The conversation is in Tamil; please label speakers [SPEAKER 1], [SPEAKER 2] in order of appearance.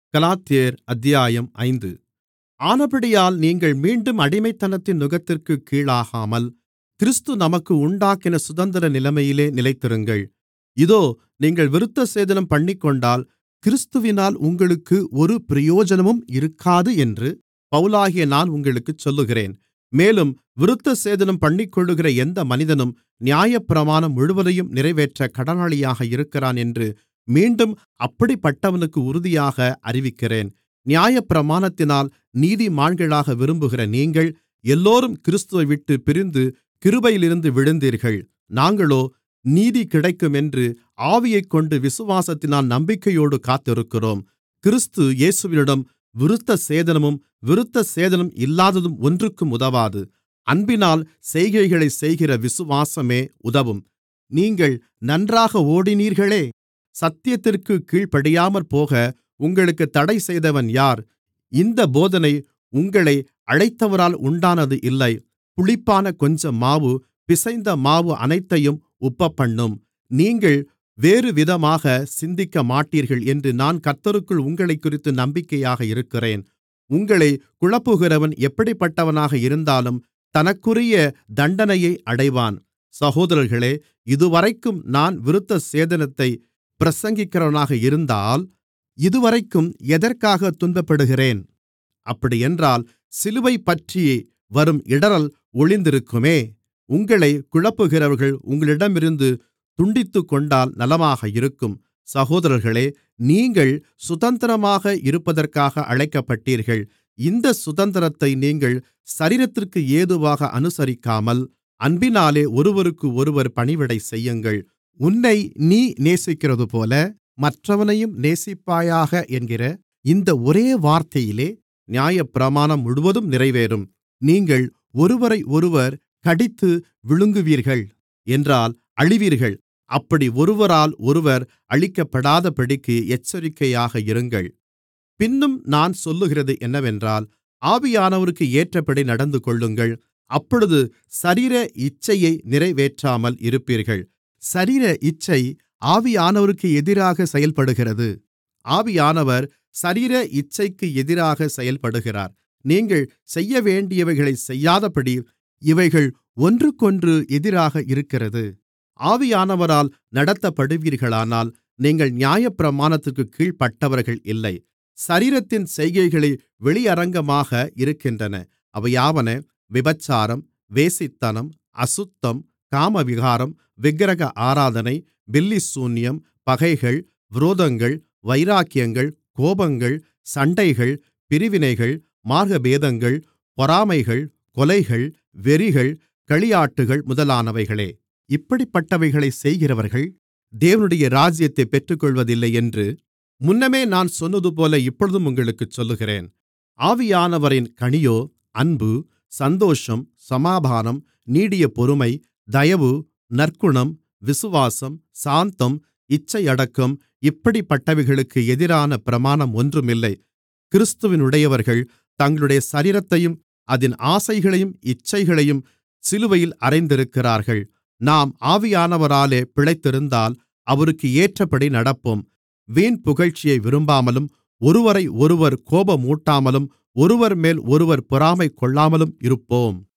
[SPEAKER 1] கலாத்தியர் அத்தியாயம் ஐந்து ஆனபடியால் நீங்கள் மீண்டும் அடிமைத்தனத்தின் நுகத்திற்குக் கீழாகாமல் கிறிஸ்து நமக்கு உண்டாக்கின சுதந்திர நிலைமையிலே நிலைத்திருங்கள் இதோ நீங்கள் விருத்தசேதனம் பண்ணிக்கொண்டால் கிறிஸ்துவினால் உங்களுக்கு ஒரு பிரயோஜனமும் இருக்காது என்று பவுலாகிய நான் உங்களுக்குச் சொல்லுகிறேன் மேலும் விருத்தசேதனம் பண்ணிக்கொள்ளுகிற எந்த மனிதனும் நியாயப்பிரமாணம் முழுவதையும் நிறைவேற்றக் கடனாளியாக இருக்கிறான் என்று மீண்டும் அப்படிப்பட்டவனுக்கு உறுதியாக அறிவிக்கிறேன் நியாயப்பிரமாணத்தினால் நீதிமான்களாக விரும்புகிற நீங்கள் எல்லோரும் கிறிஸ்துவைவிட்டுப் பிரிந்து கிருபையிலிருந்து விழுந்தீர்கள் நாங்களோ நீதி கிடைக்குமென்று ஆவியைக்கொண்டு விசுவாசத்தினால் நம்பிக்கையோடு காத்திருக்கிறோம் கிறிஸ்து இயேசுவினிடம் விருத்தசேதனமும் விருத்தசேதனம் இல்லாததும் ஒன்றுக்கும் உதவாது அன்பினால் செய்கைகளைச் செய்கிற விசுவாசமே உதவும் நீங்கள் நன்றாக ஓடினீர்களே சத்தியத்திற்குக் கீழ்ப்படியாமற்போக உங்களுக்குத் தடைசெய்தவன் யார் இந்தப் போதனை உங்களை அழைத்தவரால் உண்டானது இல்லை புளிப்பான கொஞ்சம் மாவு பிசைந்த மாவு அனைத்தையும் உப்பப்பண்ணும் நீங்கள் வேறுவிதமாக சிந்திக்கமாட்டீர்கள் என்று நான் கர்த்தருக்குள் உங்களைக்குறித்து நம்பிக்கையாக இருக்கிறேன் உங்களைக் குழப்புகிறவன் எப்படிப்பட்டவனாக இருந்தாலும் தனக்குரிய தண்டனையை அடைவான் சகோதரர்களே இதுவரைக்கும் நான் விருத்தசேதனத்தைப் பிரசங்கிக்கிறவனாக இருந்தால் இதுவரைக்கும் எதற்காகத் துன்பப்படுகிறேன் அப்படியென்றால் சிலுவைப்பற்றி வரும் இடறல் ஒழிந்திருக்குமே உங்களைக் குழப்புகிறவர்கள் உங்களிடமிருந்து துண்டித்துக்கொண்டால் நலமாக இருக்கும் சகோதரர்களே நீங்கள் சுதந்திரமாக இருப்பதற்காக அழைக்கப்பட்டீர்கள் இந்தச் சுதந்திரத்தை நீங்கள் சரீரத்திற்கு ஏதுவாக அனுசரிக்காமல் அன்பினாலே ஒருவருக்கொருவர் பணிவிடை செய்யுங்கள் உன்னை நீ நேசிக்கிறதுபோல மற்றவனையும் நேசிப்பாயாக என்கிற இந்த ஒரே வார்த்தையிலே நியாயப்பிரமாணம் முழுவதும் நிறைவேறும் நீங்கள் ஒருவரையொருவர் கடித்து விழுங்குவீர்கள் என்றால் அழிவீர்கள் அப்படி ஒருவரால் ஒருவர் அழிக்கப்படாதபடிக்கு எச்சரிக்கையாக இருங்கள் பின்னும் நான் சொல்லுகிறது என்னவென்றால் ஆவியானவருக்கு ஏற்றபடி நடந்துகொள்ளுங்கள் அப்பொழுது சரீர இச்சையை நிறைவேற்றாமல் இருப்பீர்கள் சரீர இச்சை ஆவியானவருக்கு எதிராக செயல்படுகிறது ஆவியானவர் சரீர இச்சைக்கு எதிராக செயல்படுகிறார் நீங்கள் செய்யவேண்டியவைகளைச் செய்யாதபடி இவைகள் ஒன்றுக்கொன்று எதிராக இருக்கிறது ஆவியானவரால் நடத்தப்படுவீர்களானால் நீங்கள் நியாயப்பிரமாணத்திற்குக் கீழ்ப்பட்டவர்கள் இல்லை சரீரத்தின் செய்கைகளே வெளியரங்கமாக இருக்கின்றன அவையாவன விபசாரம் வேசித்தனம் அசுத்தம் காமவிகாரம் விக்கிரக ஆராதனை பில்லிசூனியம் பகைகள் விரோதங்கள் வைராக்கியங்கள் கோபங்கள் சண்டைகள் பிரிவினைகள் மார்க்கபேதங்கள் பொறாமைகள் கொலைகள் வெறிகள் களியாட்டுகள் முதலானவைகளே இப்படிப்பட்டவைகளைச் செய்கிறவர்கள் தேவனுடைய ராஜ்யத்தைப் பெற்றுக்கொள்வதில்லை என்று முன்னமே நான் சொன்னதுபோல இப்பொழுதும் உங்களுக்குச் சொல்லுகிறேன் ஆவியானவரின் கனியோ அன்பு சந்தோஷம் சமாதானம் நீடிய பொறுமை தயவு நற்குணம் விசுவாசம் சாந்தம் இச்சையடக்கம் இப்படிப்பட்டவைகளுக்கு எதிரான பிரமாணம் ஒன்றுமில்லை கிறிஸ்துவினுடையவர்கள் தங்களுடைய சரீரத்தையும் அதின் ஆசைகளையும் இச்சைகளையும் சிலுவையில் அறைந்திருக்கிறார்கள் நாம் ஆவியானவராலே பிழைத்திருந்தால் அவருக்கு ஏற்றபடி நடப்போம் வீண் புகழ்ச்சியை விரும்பாமலும் ஒருவரை ஒருவர் கோபமூட்டாமலும் ஒருவர்மேல் ஒருவர் பொறாமை கொள்ளாமலும் இருப்போம்